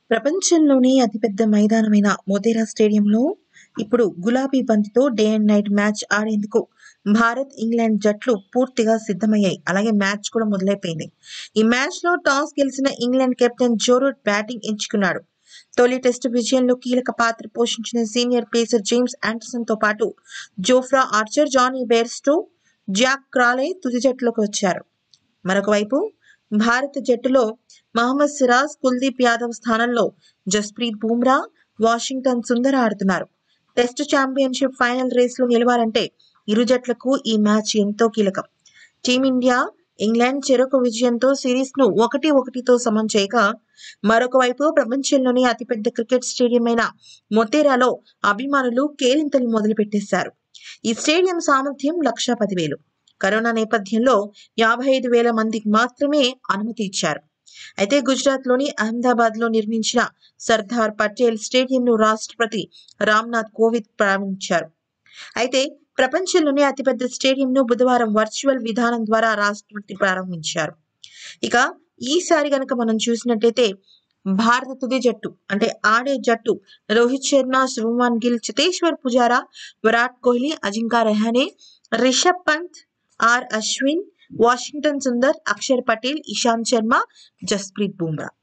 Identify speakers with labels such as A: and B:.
A: ప్రపంచంలోనే అతిపెద్ద మైదానమైన మోతేరా స్టేడియంలో ఇప్పుడు గులాబీ బంతితో డే అండ్ నైట్ మ్యాచ్ ఆడేందుకు భారత్ ఇంగ్లాండ్ జట్లు పూర్తిగా సిద్ధమయ్యాయి అలాగే మ్యాచ్ కూడా మొదలైపోయింది ఈ మ్యాచ్ లో టాస్ గెలిచిన England captain Joe Root batting ఎంచుకున్నాడు తొలి టెస్టు విజయంలో కీలక పాత్ర పోషించిన సీనియర్ పేసర్ జేమ్స్ ఆండర్సన్ తో పాటు Jofra Archer Jonny Bairstow Zak Crawley తుది జట్టులోకి వచ్చారు మరొక వైపు భారత జట్టులో మహమ్మద్ సిరాజ్ కుల్దీప్ యాదవ్ స్థానంలో జస్ప్రీత్ బూమ్రా వాషింగ్టన్ సుందర్ ఆడుతున్నారు టెస్ట్ ఛాంపియన్షిప్ ఫైనల్ రేస్లో నిలవాలంటే ఇరు జట్లకు ఈ మ్యాచ్ ఎంతో కీలకం టీమిండియా ఇంగ్లాండ్ చెరొక విజయంతో సిరీస్ ను ఒకటి ఒకటితో సమం చేయగా మరొక వైపు ప్రపంచంలోనే అతిపెద్ద క్రికెట్ స్టేడియం అయిన మొతేరాలో అభిమానులు కేరింతలు మొదలుపెట్టేశారు ఈ స్టేడియం సామర్థ్యం లక్షా పదివేలు కరోనా నేపథ్యంలో యాభై ఐదు వేల మందికి మాత్రమే అనుమతి ఇచ్చారు అయితే గుజరాత్ లోని అహ్మదాబాద్ లో నిర్మించిన సర్దార్ పటేల్ స్టేడియంను రాష్ట్రపతి రామ్నాథ్ కోవింద్ ప్రారంభించారు అయితే ప్రపంచంలోనే అతిపెద్ద స్టేడియంను బుధవారం వర్చువల్ విధానం ద్వారా రాష్ట్రపతి ప్రారంభించారు ఇక ఈసారి గనక మనం చూసినట్టయితే భారత తుది జట్టు అంటే ఆడే జట్టు రోహిత్ శర్మ శుభమాన్ గిల్ చితేశ్వర్ పుజారా విరాట్ కోహ్లీ అజింకా రెహానే రిషబ్ పంత్ ఆర్ అశ్విన్ వాషింగ్టన్ సుందర్ అక్షర్ పటేల్ ఇషాంత్ శర్మ జస్ప్రీత్ బుమ్రా